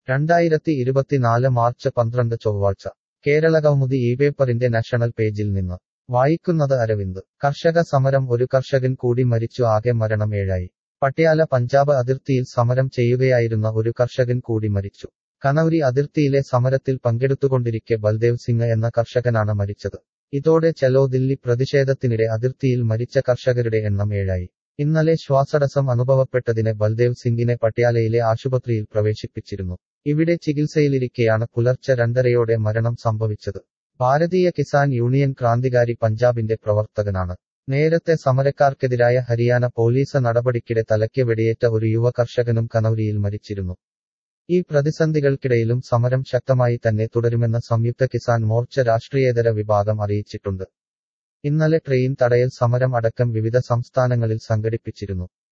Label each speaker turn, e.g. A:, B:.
A: രണ്ടായിരത്തി ഇരുപത്തിനാല് മാർച്ച് പന്ത്രണ്ട് ചൊവ്വാഴ്ച കേരളകൗമുദി ഈ പേപ്പറിന്റെ നാഷണൽ പേജിൽ നിന്ന് വായിക്കുന്നത് അരവിന്ദ് കർഷക സമരം ഒരു കർഷകൻ കൂടി മരിച്ചു ആകെ മരണം ഏഴായി പട്യാല പഞ്ചാബ് അതിർത്തിയിൽ സമരം ചെയ്യുകയായിരുന്ന ഒരു കർഷകൻ കൂടി മരിച്ചു കനൌരി അതിർത്തിയിലെ സമരത്തിൽ പങ്കെടുത്തുകൊണ്ടിരിക്കെ ബൽദേവ് സിംഗ് എന്ന കർഷകനാണ് മരിച്ചത് ഇതോടെ ചലോ ദില്ലി പ്രതിഷേധത്തിനിടെ അതിർത്തിയിൽ മരിച്ച കർഷകരുടെ എണ്ണം ഏഴായി ഇന്നലെ ശ്വാസടസം അനുഭവപ്പെട്ടതിനെ ബൽദേവ് സിംഗിനെ പട്യാലയിലെ ആശുപത്രിയിൽ പ്രവേശിപ്പിച്ചിരുന്നു ഇവിടെ ചികിത്സയിലിരിക്കെയാണ് പുലർച്ചെ രണ്ടരയോടെ മരണം സംഭവിച്ചത് ഭാരതീയ കിസാൻ യൂണിയൻ ക്രാന്തികാരി പഞ്ചാബിന്റെ പ്രവർത്തകനാണ് നേരത്തെ സമരക്കാർക്കെതിരായ ഹരിയാന പോലീസ് നടപടിക്കിടെ തലയ്ക്ക് വെടിയേറ്റ ഒരു യുവ കർഷകനും കനൌരിയിൽ മരിച്ചിരുന്നു ഈ പ്രതിസന്ധികൾക്കിടയിലും സമരം ശക്തമായി തന്നെ തുടരുമെന്ന് സംയുക്ത കിസാൻ മോർച്ച രാഷ്ട്രീയേതര വിഭാഗം അറിയിച്ചിട്ടുണ്ട് ഇന്നലെ ട്രെയിൻ തടയൽ സമരം അടക്കം വിവിധ സംസ്ഥാനങ്ങളിൽ സംഘടിപ്പിച്ചിരുന്നു